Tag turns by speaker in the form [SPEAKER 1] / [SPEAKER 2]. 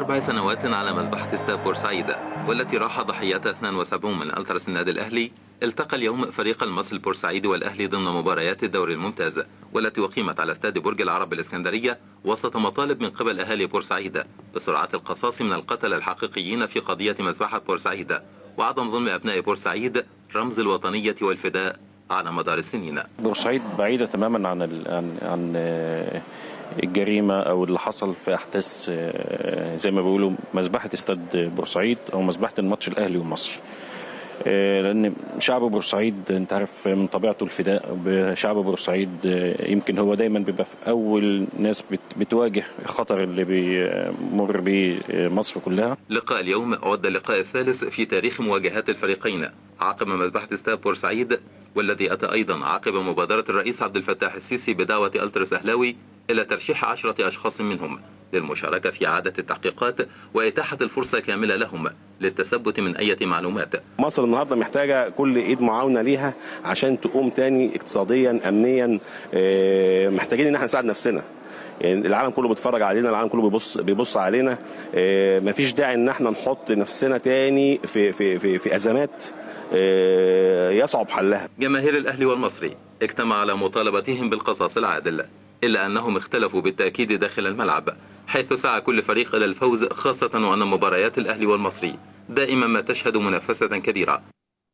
[SPEAKER 1] أربع سنوات على مذبحة استاد بورسعيد والتي راح ضحيتها 72 من ألتراس النادي الأهلي التقى اليوم فريق المصري البورسعيدي والأهلي ضمن مباريات الدوري الممتاز والتي أقيمت على استاد برج العرب بالإسكندرية وسط مطالب من قبل أهالي بورسعيد بسرعة القصاص من القتلة الحقيقيين في قضية مذبحة بورسعيد وعدم ظلم أبناء بورسعيد رمز الوطنية والفداء على مدار السنين
[SPEAKER 2] بورسعيد بعيدة تماما عن ال... عن عن آه، الجريمة أو اللي حصل في أحداث آه، زي ما بيقولوا مذبحة استاد بورسعيد أو مذبحة الماتش الأهلي ومصر آه، لأن شعب بورسعيد أنت عارف من طبيعته الفداء شعب بورسعيد آه، يمكن هو دايما بيبقى في أول ناس بت- بتواجه الخطر اللي بيمر بيه مصر كلها
[SPEAKER 1] لقاء اليوم عد اللقاء الثالث في تاريخ مواجهات الفريقين عقب مذبحة استاد بورسعيد والذي أتى أيضا عقب مبادرة الرئيس عبد الفتاح السيسي بدعوة ألترس أهلاوي إلى ترشيح عشرة أشخاص منهم للمشاركة في إعادة التحقيقات وإتاحة الفرصة كاملة لهم للتثبت من أي معلومات
[SPEAKER 3] مصر النهارده محتاجه كل ايد معاونه ليها عشان تقوم تاني اقتصاديا امنيا آه، محتاجين ان احنا نساعد نفسنا يعني العالم كله بيتفرج علينا العالم كله بيبص بيبص علينا آه، مفيش داعي ان احنا نحط نفسنا تاني في في في, في ازمات آه، يصعب حلها
[SPEAKER 1] جماهير الأهلي والمصري اجتمع على مطالبتهم بالقصاص العادل إلا أنهم اختلفوا بالتأكيد داخل الملعب حيث سعى كل فريق إلى الفوز خاصة وأن مباريات الأهلي والمصري دائما ما تشهد منافسة كبيرة